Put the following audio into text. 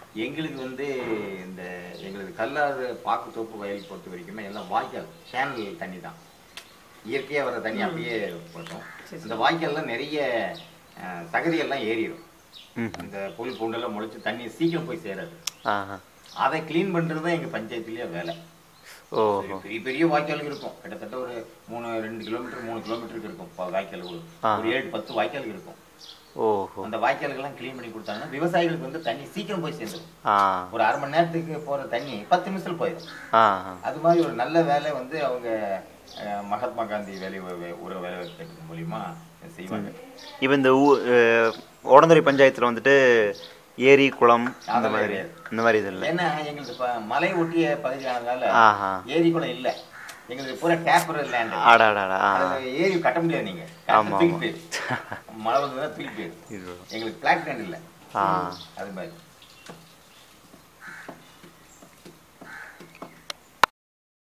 எங்களுக்கு வந்து இந்த எங்களுக்கு கல்லாறு பாக்கு தோப்பு வயல் பொறுத்த வரைக்குமே எல்லாம் வாய்க்கால் சேனல் தண்ணி தான் இயற்கையாக வர தண்ணி அப்படியே போட்டோம் இந்த வாய்க்கால்ல நிறைய அஹ், சகதியெல்லாம் ஏறிடும் ம் இந்த புல் பூண்டெல்லாம் முளைச்சு தண்ணி சீக்கிரம் போய் சேராது ஆஹா அதை க்ளீன் பண்ணுறது தான் எங்கள் பஞ்சாயத்துலேயே வேலை ஓஹோ பெரிய பெரிய வாய்க்காலுக்கு இருக்கும் கிட்டத்தட்ட ஒரு மூணு ரெண்டு கிலோமீட்டர் மூணு கிலோமீட்டருக்கு இருக்கும் ப- வாய்க்கால் ஒரு ஒரு ஏழு பத்து வாய்க்காலுக்கு இருக்கும் ஓஹோ அந்த வாய்க்காலுக்கெல்லாம் க்ளீன் பண்ணி கொடுத்தாங்கன்னா விவசாயிகளுக்கு வந்து தண்ணி சீக்கிரம் போய் சேர்ந்துடும் ஆ ஒரு அரை மணி நேரத்துக்கு போற தண்ணி பத்து நிமிஷத்துல போயிடும் ஆஹா அது மாதிரி ஒரு நல்ல வேலை வந்து அவங்க அஹ், மகாத்மா காந்தி வேலை உ- ஊர வேலை திட்டத்தின் மூலியமா செய்வாங்க இப்போ இந்த ஊ அஹ், ஓடந்துறை பஞ்சாயத்தில் வந்துட்டு ஏரி குளம் இந்த அதெல்லாம் மாதிரி கிடையாது. இந்த மாதிரி இது இல்லை ஏன்னா எங்களுக்கு இப்ப மலை ஒட்டிய பகுதியானதுனால ஆஹா ஏரி கூட இல்ல எங்களுக்கு பூரா டேப்பர் லேண்ட் ஆடாடாடா ஆ அதுல ஏரி கட்ட முடியாது நீங்க ஆமா, தூக்கி போயிரு மழை வந்ததுன்னா தூக்கி போயிரு இது எங்களுக்கு பிளாட் லேண்ட் இல்ல ஆ அது மாதிரி